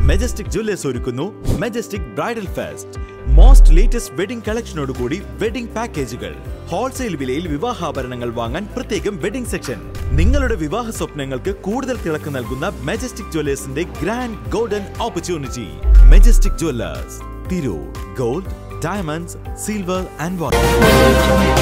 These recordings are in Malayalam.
മെജസ്റ്റിക് ജ്വല്ലേഴ്സ് ഒരുക്കുന്നു Majestic bridal fest most latest wedding കളക്ഷനോടുകൂടി വെഡിംഗ് പാക്കേജുകൾ ഹോൾസെയിൽ വിലയിൽ വിവാഹാഭരണങ്ങൾ വാങ്ങാൻ പ്രത്യേകം വെഡിംഗ് സെക്ഷൻ നിങ്ങളുടെ വിവാഹ സ്വപ്നങ്ങൾക്ക് കൂടുതൽ തിളക്ക് നൽകുന്ന മെജസ്റ്റിക് ജ്വല്ലേഴ്സിന്റെ grand golden opportunity Majestic jewellers Tirur gold diamonds silver and water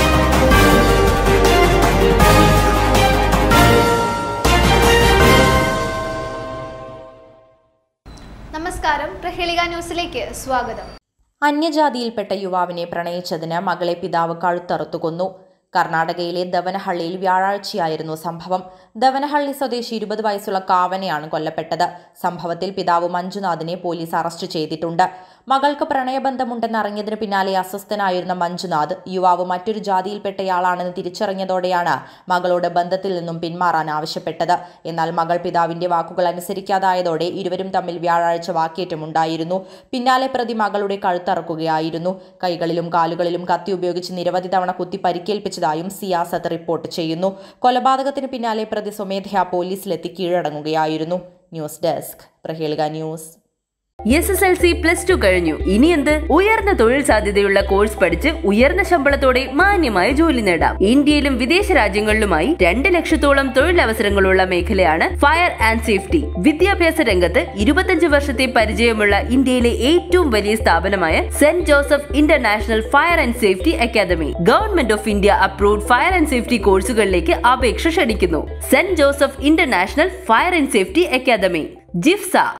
നമസ്കാരം പ്രഹേളിക ന്യൂസിലേക്ക് സ്വാഗതം അന്യജാതിയിൽപ്പെട്ട യുവാവിനെ പ്രണയിച്ചതിന് മകളെ പിതാവ് കഴുത്തറുത്തു കൊന്നു കർണാടകയിലെ ദവനഹള്ളിയിൽ വ്യാഴാഴ്ചയായിരുന്നു സംഭവം ദവനഹള്ളി സ്വദേശി ഇരുപത് വയസ്സുള്ള കാവനെയാണ് കൊല്ലപ്പെട്ടത് സംഭവത്തിൽ പിതാവ് മഞ്ജുനാഥിനെ പോലീസ് അറസ്റ്റ് ചെയ്തിട്ടുണ്ട് മകൾക്ക് പ്രണയബന്ധമുണ്ടെന്ന് അറിഞ്ഞതിന് പിന്നാലെ അസ്വസ്ഥനായിരുന്ന മഞ്ജുനാഥ് യുവാവ് മറ്റൊരു ജാതിയിൽപ്പെട്ടയാളാണെന്ന് തിരിച്ചറിഞ്ഞതോടെയാണ് മകളോട് ബന്ധത്തിൽ നിന്നും പിന്മാറാൻ ആവശ്യപ്പെട്ടത് എന്നാൽ മകൾ പിതാവിന്റെ വാക്കുകൾ അനുസരിക്കാതായതോടെ ഇരുവരും തമ്മിൽ വ്യാഴാഴ്ച വാക്കേറ്റമുണ്ടായിരുന്നു പിന്നാലെ പ്രതി മകളുടെ കഴുത്തറക്കുകയായിരുന്നു കൈകളിലും കാലുകളിലും കത്തി ഉപയോഗിച്ച് നിരവധി തവണ കുത്തി പരിക്കേൽപ്പിച്ചതായും സിയാസത്ത് റിപ്പോർട്ട് ചെയ്യുന്നു കൊലപാതകത്തിന് പിന്നാലെ പ്രതി സ്വമേധയാ പോലീസിലെത്തി കീഴടങ്ങുകയായിരുന്നു news desk Prahelika news S S L C plus two കഴിഞ്ഞു ഇനി എന്ത് ഉയർന്ന തൊഴിൽ സാധ്യതയുള്ള കോഴ്സ് പഠിച്ച് ഉയർന്ന ശമ്പളത്തോടെ മാന്യമായ ജോലി നേടാം ഇന്ത്യയിലും വിദേശ രാജ്യങ്ങളിലുമായി രണ്ട് ലക്ഷത്തോളം തൊഴിലവസരങ്ങളുള്ള മേഖലയാണ് ഫയർ ആൻഡ് സേഫ്റ്റി വിദ്യാഭ്യാസ രംഗത്ത് ഇരുപത്തഞ്ച് വർഷത്തെ പരിചയമുള്ള ഇന്ത്യയിലെ ഏറ്റവും വലിയ സ്ഥാപനമായ Saint Joseph International Fire and Safety Academy Government of India approved fire and safety കോഴ്സുകളിലേക്ക് അപേക്ഷ ക്ഷണിക്കുന്നു Saint Joseph International Fire and Safety Academy ജിഫ്സ